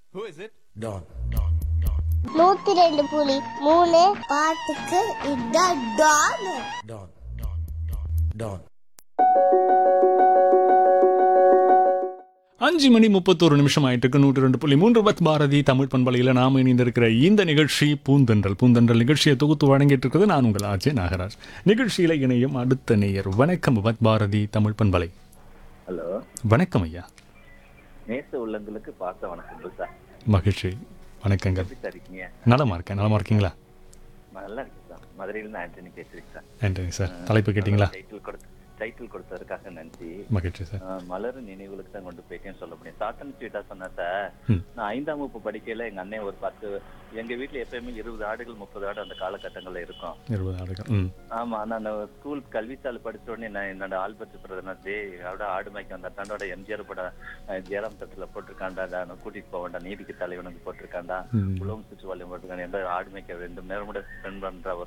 Who is it? Don. நூத்தி ரெண்டு புலி மூணு பாட்டுக்கு இதான் டான் Don. Don. அஞ்சு மணி முப்பத்தோரு நிமிஷம் ஆயிட்டு இருக்கு நூற்றி ரெண்டு புள்ளி மூன்று பத் பாரதி தமிழ் பண்பலையில் நாம் இணைந்திருக்கிற இந்த நிகழ்ச்சி பூந்தென்றல் பூந்தென்றல் நிகழ்ச்சியை தொகுத்து வழங்கிட்டு இருக்கிறது நான் உங்கள் ஆஜய் நாகராஜ் நிகழ்ச்சியில இணையும் அடுத்த நேயர் வணக்கம் பத் பாரதி தமிழ் பண்பலை ஹலோ வணக்கம் ஐயா நேச உள்ளங்களுக்கு பார்த்த வணக்கம் சார் மகிழ்ச்சி வணக்கங்கள் எப்படி சார் இருக்கீங்க நலமா இருக்கேன் நலமா இருக்கீங்களா நல்லா இருக்கு சார் மதுரையிலிருந்து ஆண்டனி பேசுறேன் சார் ஆண்டனி சார் தலைப்பு கேட்டிங்களா டைட்டில் கொடுத்து டைட்டில் கொடுத்ததுக்காக நன்றி மகிழ்ச்சி சார் ஆஹ் மலர் நினைவுகளுக்கு தான் கொண்டு போயிட்டேன்னு சொல்ல முடியும் ஷார்ட் அண்ட் ஸ்வீட்டா சொன்னா சார் ம். நான் ஐந்தாம் வகுப்பு படிக்கையில எங்க அண்ணன் ஒரு பத்து எங்க வீட்டுல எப்பயுமே இருபது ஆடுகள் முப்பது ஆடு அந்த காலகட்டங்கள்ல இருக்கும் இருபது ஆண்டுகள் ம் ஆமா நான் ஸ்கூல் கல்விசாலை படிச்ச உடனே நான் என்னோட ஆல்பர்ட் பிரதமர் டே அவட ஆடு மேய்க்க வந்த தன்னோட எம்ஜிஆர் பட அஹ், ஜெயராம் தட்டுல போட்டிருக்காண்டா நான் கூட்டிட்டு போக வேண்டாம் நீதிக்கு தலைவனுக்கு போட்டிருக்காண்டா ம். உலகம் சுற்றுவாளையம் போட்டிருக்காங்க எந்த ஆடு மேய்க்க ரெண்டு நேரம் கூட ஸ்பெண்ட் பண்ற ஒரு